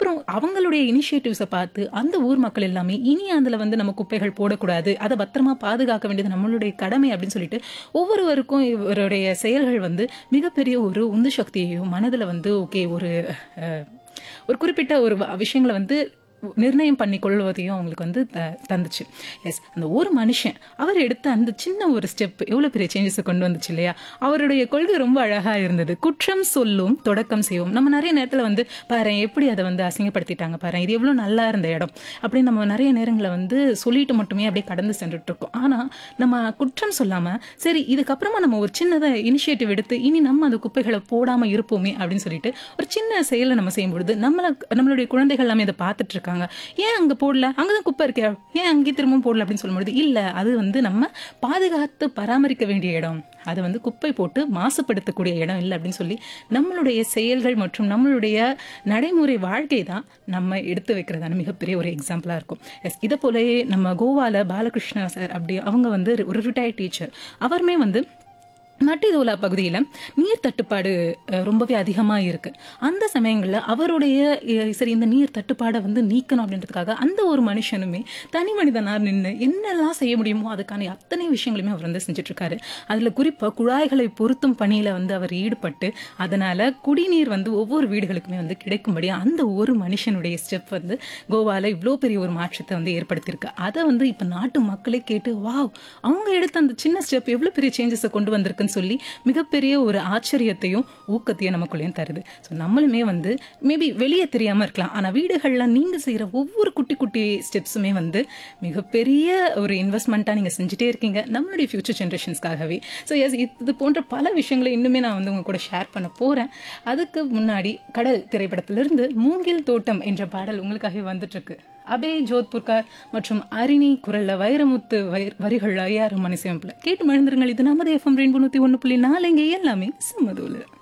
அப்புறம் அவங்களுடைய இனிஷியேட்டிவ்ஸை பார்த்து அந்த ஊர் மக்கள் எல்லாமே இனி அதில் வந்து நம்ம குப்பைகள் போடக்கூடாது அதை பத்திரமா பாதுகாக்க வேண்டியது நம்மளுடைய கடமை அப்படின்னு சொல்லிட்டு ஒவ்வொருவருக்கும் இவருடைய செயல்கள் வந்து மிகப்பெரிய ஒரு உந்து சக்தியையும் மனதில் வந்து ஓகே ஒரு அஹ், ஒரு குறிப்பிட்ட ஒரு வ- விஷயங்களை வந்து நிர்ணயம் பண்ணி கொள்வதையும் அவங்களுக்கு வந்து த- தந்துச்சு எஸ் அந்த ஒரு மனுஷன் அவர் எடுத்த அந்த சின்ன ஒரு ஸ்டெப் எவ்வளோ பெரிய சேஞ்சஸை கொண்டு வந்துச்சு இல்லையா அவருடைய கொள்கை ரொம்ப அழகாக இருந்தது குற்றம் சொல்லும் தொடக்கம் செய்வோம் நம்ம நிறைய நேரத்தில் வந்து பாரு எப்படி அதை வந்து அசிங்கப்படுத்திட்டாங்க பாரு இது எவ்வளோ நல்லா இருந்த இடம் அப்படின்னு நம்ம நிறைய நேரங்களில் வந்து சொல்லிட்டு மட்டுமே அப்படியே கடந்து சென்றுட்டு இருக்கோம் ஆனால் நம்ம குற்றம் சொல்லாமல் சரி இதுக்கப்புறமா நம்ம ஒரு சின்னதாக இனிஷியேட்டிவ் எடுத்து இனி நம்ம அந்த குப்பைகளை போடாமல் இருப்போமே அப்படின்னு சொல்லிட்டு ஒரு சின்ன செயலை நம்ம செய்யும் பொழுது நம்மள நம்மளுடைய குழந்தைகள் எல்லாமே இதை பார்த்துட்டு இருக்காங்க ஏன் அங்கே போடல அங்கே தான் குப்பை இருக்கே ஏன் அங்கேயே திரும்பவும் போடல அப்படின்னு சொல்லும்பொழுது இல்லை அது வந்து நம்ம பாதுகாத்து பராமரிக்க வேண்டிய இடம் அது வந்து குப்பை போட்டு மாசுபடுத்தக்கூடிய இடம் இல்லை அப்படின்னு சொல்லி நம்மளுடைய செயல்கள் மற்றும் நம்மளுடைய நடைமுறை வாழ்க்கை தான் நம்ம எடுத்து வைக்கிறதான மிகப்பெரிய ஒரு எக்ஸாம்பிளாக இருக்கும் எஸ் இதை போலவே நம்ம கோவால பாலகிருஷ்ணா சார் அப்படி அவங்க வந்து ஒரு ரிட்டையர்ட் டீச்சர் அவருமே வந்து மட்டிதோலா பகுதியில் நீர் தட்டுப்பாடு அஹ், ரொம்பவே அதிகமாக இருக்கு அந்த சமயங்களில் அவருடைய அஹ், சரி இந்த நீர் தட்டுப்பாடை வந்து நீக்கணும் அப்படின்றதுக்காக அந்த ஒரு மனுஷனுமே தனி மனிதனாக நின்று என்னெல்லாம் செய்ய முடியுமோ அதுக்கான அத்தனை விஷயங்களுமே அவர் வந்து செஞ்சுட்டு இருக்காரு அதில் குறிப்பாக குழாய்களை பொருத்தும் பணியில் வந்து அவர் ஈடுபட்டு அதனால குடிநீர் வந்து ஒவ்வொரு வீடுகளுக்குமே வந்து கிடைக்கும்படி அந்த ஒரு மனுஷனுடைய ஸ்டெப் வந்து கோவால இவ்வளோ பெரிய ஒரு மாற்றத்தை வந்து ஏற்படுத்தியிருக்கு அதை வந்து இப்போ நாட்டு மக்களே கேட்டு வாவ் அவங்க எடுத்த அந்த சின்ன ஸ்டெப் எவ்வளோ பெரிய சேஞ்சஸை கொண்டு வந்திருக்குன்னு சொல்லி மிகப்பெரிய ஒரு ஆச்சரியத்தையும் ஊக்கத்தையும் நமக்குள்ளேயும் தருது ஸோ நம்மளுமே வந்து மேபி வெளியே தெரியாமல் இருக்கலாம் ஆனால் வீடுகளில் நீங்கள் செய்கிற ஒவ்வொரு குட்டி குட்டி ஸ்டெப்ஸுமே வந்து மிகப்பெரிய ஒரு இன்வெஸ்ட்மெண்ட்டாக நீங்கள் செஞ்சுட்டே இருக்கீங்க நம்மளுடைய ஃபியூச்சர் ஜென்ரேஷன்ஸ்க்காகவே ஸோ எஸ் இது போன்ற பல விஷயங்களை இன்னுமே நான் வந்து உங்க கூட ஷேர் பண்ண போகிறேன் அதுக்கு முன்னாடி கடல் திரைப்படத்திலிருந்து மூங்கில் தோட்டம் என்ற பாடல் உங்களுக்காகவே வந்துட்டு இருக்கு அபே ஜோத்புர்கார் மற்றும் அரிணி குரல்ல வைரமுத்து வரி- வரிகள் ஐயாறு மணி சேமிப்பில் கேட்டு மழுந்துருங்கள் இது நமது எஃப்எம் ரெயின்போ நூற்றி ஒன்று புள்ளி நாலு இங்கே எல்லாமே சம்மதூலு